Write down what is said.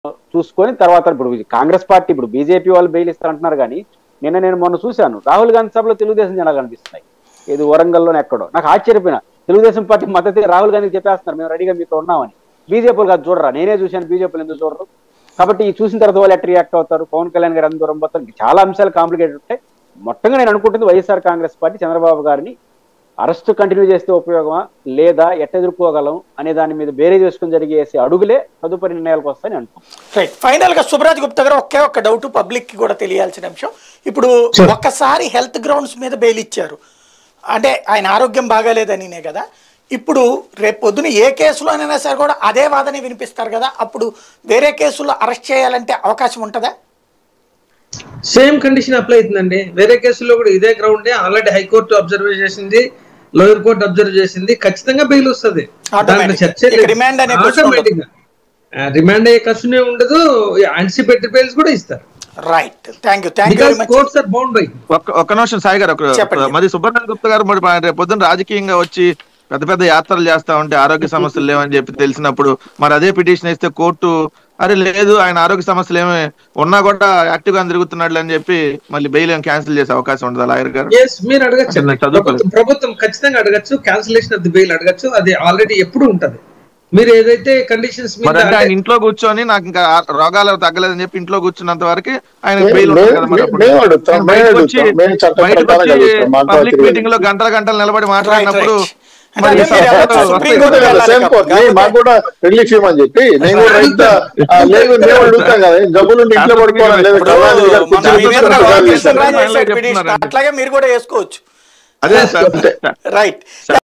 చూసుకొని తర్వాత ఇప్పుడు కాంగ్రెస్ పార్టీ ఇప్పుడు బీజేపీ వాళ్ళు బెయిల్ ఇస్తారంటున్నారు కానీ నిన్న నేను మొన్న చూశాను రాహుల్ గాంధీ సభలో తెలుగుదేశం జనాలు కనిపిస్తున్నాయి ఇది వరంగల్లోనే ఎక్కడో నాకు ఆశ్చర్యపోయిన తెలుగుదేశం పార్టీ మద్దతు రాహుల్ గాంధీకి చెప్పేస్తున్నారు మేము రెడీగా మీతో ఉన్నామని బీజేపీ కాదు చూడరా నేనే చూశాను బీజేపీలు ఎందుకు చూడరు కాబట్టి ఈ చూసిన తర్వాత వాళ్ళు ఎట్లా రియాక్ట్ అవుతారు పవన్ కళ్యాణ్ గారు ఎంత దూరం పోతారు చాలా అంశాలు కాంప్లికేటెడ్ ఉంటాయి మొత్తంగా నేను అనుకుంటుంది వైఎస్ఆర్ కాంగ్రెస్ పార్టీ చంద్రబాబు గారిని అరెస్ట్ కంటిన్యూ చేస్తే ఉపయోగమా లేదా ఎట్ట ఎదుర్కోగలం అనే దాని మీద బేరే చేసుకుని జరిగేసే అడుగులే తదుపరి నిర్ణయాలకు వస్తాయని అనుకుంటున్నాను రైట్ ఫైనల్ గా సుబ్రాజ్ గుప్తా గారు ఒకే ఒక్క డౌట్ పబ్లిక్ కి కూడా తెలియాల్సిన అంశం ఇప్పుడు ఒక్కసారి హెల్త్ గ్రౌండ్స్ మీద బెయిల్ ఇచ్చారు అంటే ఆయన ఆరోగ్యం బాగాలేదనినే కదా ఇప్పుడు రేపు పొద్దున ఏ కేసులోనైనా సరే కూడా అదే వాదనే వినిపిస్తారు కదా అప్పుడు వేరే కేసుల్లో అరెస్ట్ చేయాలంటే అవకాశం ఉంటుందా సేమ్ కండిషన్ అప్లై అవుతుందండి వేరే కేసుల్లో కూడా ఇదే గ్రౌండే ఆల్రెడీ హైకోర్టు అబ్జర్వ్ చేసింది లోయర్ కోర్టు అబ్జర్వ్ చేసింది ఖచ్చితంగా బెయిల్ వస్తుంది దాంట్లో చర్చే ఇక remand అనే question ఉండదు. రిమాండ్ అయ్యే కష్టమే ఉండదు యాంటిసిపేటరీ బెయిల్స్ కూడా ఇస్తారు right thank you thank you because very much courts are bound by ఒక్క ఒక్క నిమిషం సాయి గారు ఒక- చెప్పండి. మరి సుబ్రహ్మణ్య గుప్తా గారు మరి రేపు పొద్దున్న రాజకీయంగా వచ్చి పెద్ద పెద్ద యాత్రలు చేస్తా ఉంటే ఆరోగ్య సమస్యలు లేవని చెప్పి తెలిసినప్పుడు మరి అదే పిటిషన్ ఇస్తే కోర్టు అరే లేదు ఆయన ఆరోగ్య సమస్యలు ఏమి ఉన్నా కూడా యాక్టివ్ గా తిరుగుతున్నాడు అని చెప్పి మళ్ళీ బెయిల్ క్యాన్సిల్ చేసే అవకాశం ఉండదు లాయర్ గారు ఎస్ మీరు అడగచ్చు అసలు నేను చదువుకోలేదు. ప్రభుత్వం- ప్రభుత్వం ఖచ్చితంగా అడగచ్చు క్యాన్సిలేషన్ ఆఫ్ ది బెయిల్ అడగచ్చు అది ఆల్రెడీ ఎప్పుడు ఉంటది మీరు ఏదైతే కండిషన్స్ మరి మీద అంటే ఆయన ఇంట్లో కూర్చొని నాకు ఇంకా ఆ రోగాలు తగ్గలేదని చెప్పి ఇంట్లో కూర్చున్నంత వరకు ఆయన మే- బెయిల్ మే- ఉంటుంది కదా మరి అప్పుడు. మేము అడుగుతాం, ఆయన మేము బయటకు వచ్చి అడుగుతాం, మేము చట్ట బయటకు ప్రకారం వచ్చి అడుగుతాం, మాకు పబ్లిక్ తెలియదు. మీటింగ్ లో గంటల గంటలు నిలబడి మాట్లాడినప్పుడు right. మరి అంటే ఈ మీరు సమస్యలు ఎవరో వస్తాయి. సుప్రీం కోర్టు కదా, వెళ్ళాలి సేమ్ కోర్ట్. కాబట్టి. మే- మాకు కూడా రిలీఫ్ ఇవ్వమని చెప్పి నేను కూడా రైట్ ఆ, లేదు మేము అడుగుతాం కదా జబ్బులు ఇంట్లో పడుకోవడం లేదు ఇప్పుడు కళ్యాణ్ గారు మన కూర్చొని మీద కూర్చొని కూడా కాల్ కేసులు చేశారు. రాజేశాడు చెప్తున్నారు. పిటిషన్. అట్లాగే మీరు కూడా వేసుకోవచ్చు అదే సార్ రైట్